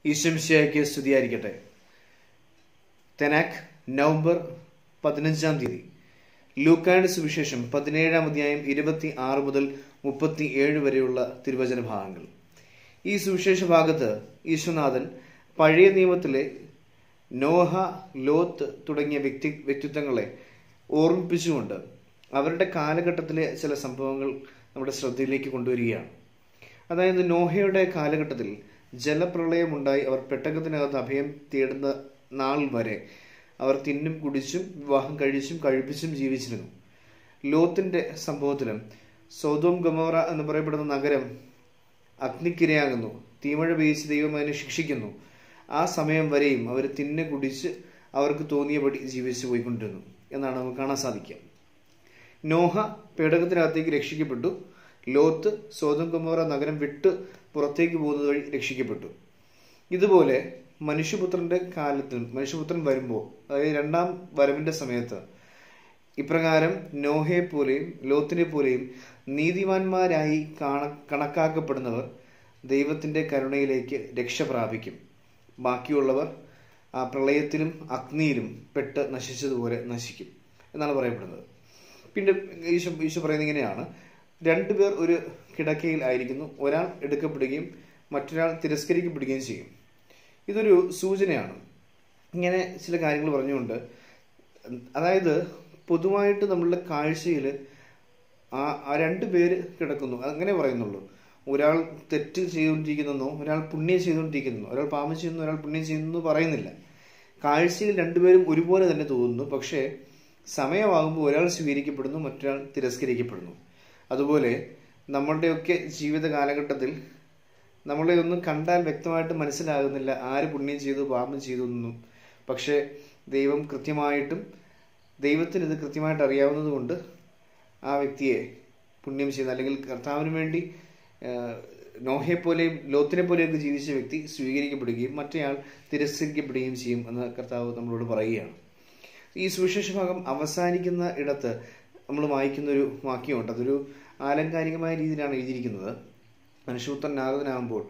ഈശംശയ്ക്ക് സ്തുതിയായിരിക്കട്ടെ തെനാക് നവംബർ പതിനഞ്ചാം തീയതി ലൂക്കായുടെ സുവിശേഷം പതിനേഴാം അധ്യായം ഇരുപത്തി ആറ് മുതൽ മുപ്പത്തി ഏഴ് വരെയുള്ള തിരുവചന ഭാഗങ്ങൾ ഈ സുവിശേഷ ഭാഗത്ത് ഈശ്വനാഥൻ പഴയ നിയമത്തിലെ നോഹ ലോത്ത് തുടങ്ങിയ വ്യക്തി വ്യക്തിത്വങ്ങളെ ഓർമ്മിപ്പിച്ചുകൊണ്ട് അവരുടെ കാലഘട്ടത്തിലെ ചില സംഭവങ്ങൾ നമ്മുടെ ശ്രദ്ധയിലേക്ക് കൊണ്ടുവരികയാണ് അതായത് നോഹയുടെ കാലഘട്ടത്തിൽ ജലപ്രളയമുണ്ടായി അവർ പെട്ടകത്തിനകത്ത് അഭയം തേടുന്ന നാൾ വരെ അവർ തിന്നും കുടിച്ചും വിവാഹം കഴിച്ചും കഴിപ്പിച്ചും ജീവിച്ചിരുന്നു ലോത്തിന്റെ സംഭവത്തിലും സോതോം ഗമോറ എന്ന് പറയപ്പെടുന്ന നഗരം അഗ്നിക്കിരയാകുന്നു തീമഴ പെയ്ച്ച് ദൈവം അതിനെ ശിക്ഷിക്കുന്നു ആ സമയം വരെയും അവർ തിന്നെ കുടിച്ച് അവർക്ക് തോന്നിയപടി ജീവിച്ചു പോയിക്കൊണ്ടിരുന്നു എന്നാണ് നമുക്ക് കാണാൻ സാധിക്കുക നോഹ പേടകത്തിനകത്തേക്ക് രക്ഷിക്കപ്പെട്ടു ലോത്ത് സോതം കുമോറ നഗരം വിട്ട് പുറത്തേക്ക് പോകുന്നത് വഴി രക്ഷിക്കപ്പെട്ടു ഇതുപോലെ മനുഷ്യപുത്രന്റെ കാലത്തിൽ മനുഷ്യപുത്രൻ വരുമ്പോൾ അതായത് രണ്ടാം വരവിന്റെ സമയത്ത് ഇപ്രകാരം നോഹയെ പോലെയും ലോത്തിനെ പോലെയും നീതിമാന്മാരായി കാണ കണക്കാക്കപ്പെടുന്നവർ ദൈവത്തിന്റെ കരുണയിലേക്ക് രക്ഷ പ്രാപിക്കും ബാക്കിയുള്ളവർ ആ പ്രളയത്തിലും അഗ്നിയിലും പെട്ട് നശിച്ചതുപോലെ നശിക്കും എന്നാണ് പറയപ്പെടുന്നത് പിന്നെ ഈശോ ഈശോ പറയുന്നത് ഇങ്ങനെയാണ് രണ്ടുപേർ ഒരു കിടക്കയിൽ ആയിരിക്കുന്നു ഒരാൾ എടുക്കപ്പെടുകയും മറ്റൊരാൾ തിരസ്കരിക്കപ്പെടുകയും ചെയ്യും ഇതൊരു സൂചനയാണ് ഇങ്ങനെ ചില കാര്യങ്ങൾ പറഞ്ഞുകൊണ്ട് അതായത് പൊതുവായിട്ട് നമ്മളുടെ കാഴ്ചയിൽ ആ ആ രണ്ട് പേര് കിടക്കുന്നു അങ്ങനെ പറയുന്നുള്ളൂ ഒരാൾ തെറ്റ് ചെയ്തുകൊണ്ടിരിക്കുന്നോ ഒരാൾ പുണ്യം ചെയ്തുകൊണ്ടിരിക്കുന്നു ഒരാൾ പാപം ചെയ്യുന്നു ഒരാൾ പുണ്യം ചെയ്യുന്നു പറയുന്നില്ല കാഴ്ചയിൽ രണ്ടുപേരും ഒരുപോലെ തന്നെ തോന്നുന്നു പക്ഷേ സമയമാകുമ്പോൾ ഒരാൾ സ്വീകരിക്കപ്പെടുന്നു മറ്റൊരാൾ തിരസ്കരിക്കപ്പെടുന്നു അതുപോലെ നമ്മളുടെയൊക്കെ ജീവിത കാലഘട്ടത്തിൽ നമ്മളെ ഒന്നും കണ്ടാൽ വ്യക്തമായിട്ട് മനസ്സിലാകുന്നില്ല ആര് പുണ്യം ചെയ്തു പാപം ചെയ്തു എന്നും പക്ഷേ ദൈവം കൃത്യമായിട്ടും ദൈവത്തിന് ഇത് കൃത്യമായിട്ട് അറിയാവുന്നത് കൊണ്ട് ആ വ്യക്തിയെ പുണ്യം ചെയ്യുന്ന അല്ലെങ്കിൽ കർത്താവിന് വേണ്ടി നോഹയെ പോലെയും ലോത്തിനെ പോലെയൊക്കെ ജീവിച്ച വ്യക്തി സ്വീകരിക്കപ്പെടുകയും മറ്റേയാൾ തിരസ്കരിക്കപ്പെടുകയും ചെയ്യും എന്ന് കർത്താവ് നമ്മളോട് പറയുകയാണ് ഈ സുവിശേഷ ഭാഗം അവസാനിക്കുന്ന ഇടത്ത് നമ്മൾ വായിക്കുന്ന ഒരു വാക്യമുണ്ട് അതൊരു ആലങ്കാരികമായ രീതിയിലാണ് എഴുതിയിരിക്കുന്നത് മനുഷ്യപുത്രൻ നാഗതനാകുമ്പോൾ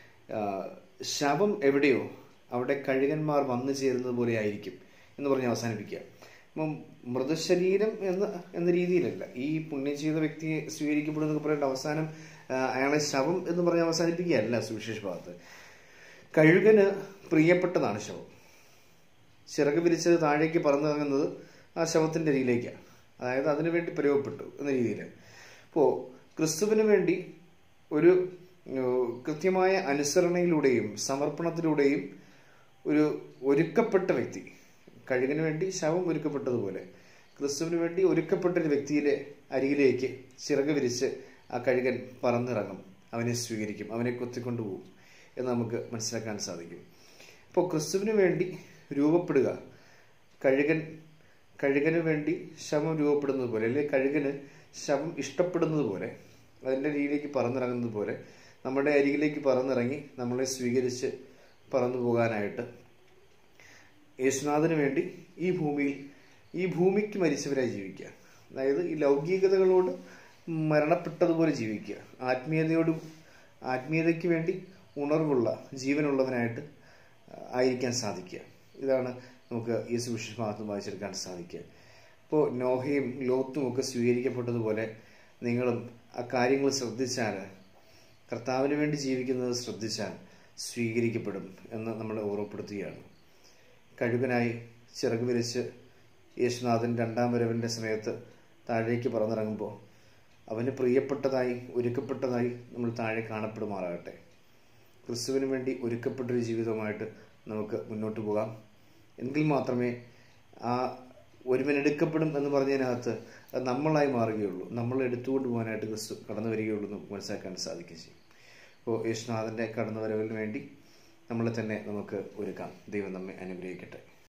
ശവം എവിടെയോ അവിടെ കഴുകന്മാർ വന്നു ചേരുന്നത് പോലെ ആയിരിക്കും എന്ന് പറഞ്ഞ് അവസാനിപ്പിക്കുക അപ്പം മൃതശരീരം എന്ന എന്ന രീതിയിലല്ല ഈ പുണ്യം ചെയ്ത വ്യക്തിയെ സ്വീകരിക്കപ്പെടുന്നതൊക്കെ പറയേണ്ട അവസാനം അയാളെ ശവം എന്ന് പറഞ്ഞ് അവസാനിപ്പിക്കുകയല്ല സുവിശേഷ ഭാഗത്ത് കഴുകന് പ്രിയപ്പെട്ടതാണ് ശവം ചിറക് വിരിച്ചത് താഴേക്ക് പറന്നിറങ്ങുന്നത് ആ ശവത്തിന്റെ അരിയിലേക്കാണ് അതായത് അതിനു വേണ്ടി പ്രയോഗപ്പെട്ടു എന്ന രീതിയിൽ അപ്പോൾ ക്രിസ്തുവിന് വേണ്ടി ഒരു കൃത്യമായ അനുസരണയിലൂടെയും സമർപ്പണത്തിലൂടെയും ഒരു ഒരുക്കപ്പെട്ട വ്യക്തി കഴുകിന് വേണ്ടി ശവം ഒരുക്കപ്പെട്ടതുപോലെ ക്രിസ്തുവിന് വേണ്ടി ഒരുക്കപ്പെട്ട ഒരു വ്യക്തിയിലെ അരികിലേക്ക് ചിറക് വിരിച്ച് ആ കഴുകൻ പറന്നിറങ്ങും അവനെ സ്വീകരിക്കും അവനെ കൊത്തിക്കൊണ്ടുപോകും എന്ന് നമുക്ക് മനസ്സിലാക്കാൻ സാധിക്കും അപ്പോൾ ക്രിസ്തുവിന് വേണ്ടി രൂപപ്പെടുക കഴുകൻ കഴുകന് വേണ്ടി ശവം രൂപപ്പെടുന്നത് പോലെ അല്ലെങ്കിൽ കഴുകന് ശവം ഇഷ്ടപ്പെടുന്നത് പോലെ അതിൻ്റെ രീതിയിലേക്ക് പറന്നിറങ്ങുന്നത് പോലെ നമ്മുടെ അരികിലേക്ക് പറന്നിറങ്ങി നമ്മളെ സ്വീകരിച്ച് പറന്നു പോകാനായിട്ട് യേശുനാഥന് വേണ്ടി ഈ ഭൂമിയിൽ ഈ ഭൂമിക്ക് മരിച്ചവരായി ജീവിക്കുക അതായത് ഈ ലൗകികതകളോട് മരണപ്പെട്ടതുപോലെ ജീവിക്കുക ആത്മീയതയോട് ആത്മീയതയ്ക്ക് വേണ്ടി ഉണർവുള്ള ജീവനുള്ളവനായിട്ട് ആയിരിക്കാൻ സാധിക്കുക ഇതാണ് നമുക്ക് ഈ സുവിശേഷ ഭാഗത്ത് വായിച്ചെടുക്കാൻ സാധിക്കുക ഇപ്പോൾ നോഹയും ലോത്തും ഒക്കെ സ്വീകരിക്കപ്പെട്ടതുപോലെ നിങ്ങളും ആ കാര്യങ്ങൾ ശ്രദ്ധിച്ചാൽ കർത്താവിന് വേണ്ടി ജീവിക്കുന്നത് ശ്രദ്ധിച്ചാൽ സ്വീകരിക്കപ്പെടും എന്ന് നമ്മളെ ഓർമ്മപ്പെടുത്തുകയാണ് കഴുകനായി ചിറക് വിരിച്ച് യേശുനാഥൻ രണ്ടാം വരവിൻ്റെ സമയത്ത് താഴേക്ക് പറന്നിറങ്ങുമ്പോൾ അവന് പ്രിയപ്പെട്ടതായി ഒരുക്കപ്പെട്ടതായി നമ്മൾ താഴെ കാണപ്പെടുമാറാകട്ടെ ക്രിസ്തുവിന് വേണ്ടി ഒരുക്കപ്പെട്ടൊരു ജീവിതമായിട്ട് നമുക്ക് മുന്നോട്ട് പോകാം എങ്കിൽ മാത്രമേ ആ ഒരുവനെടുക്കപ്പെടും എന്ന് പറഞ്ഞതിനകത്ത് അത് നമ്മളായി മാറുകയുള്ളൂ നമ്മൾ എടുത്തുകൊണ്ട് പോകാനായിട്ട് ക്രിസ്തു കടന്നു വരികയുള്ളൂ എന്ന് മനസ്സിലാക്കാൻ സാധിക്കുകയും ചെയ്യും അപ്പോൾ യേശുനാഥൻ്റെ കടന്നു വരവിന് വേണ്ടി നമ്മളെ തന്നെ നമുക്ക് ഒരുക്കാം ദൈവം നമ്മെ അനുഗ്രഹിക്കട്ടെ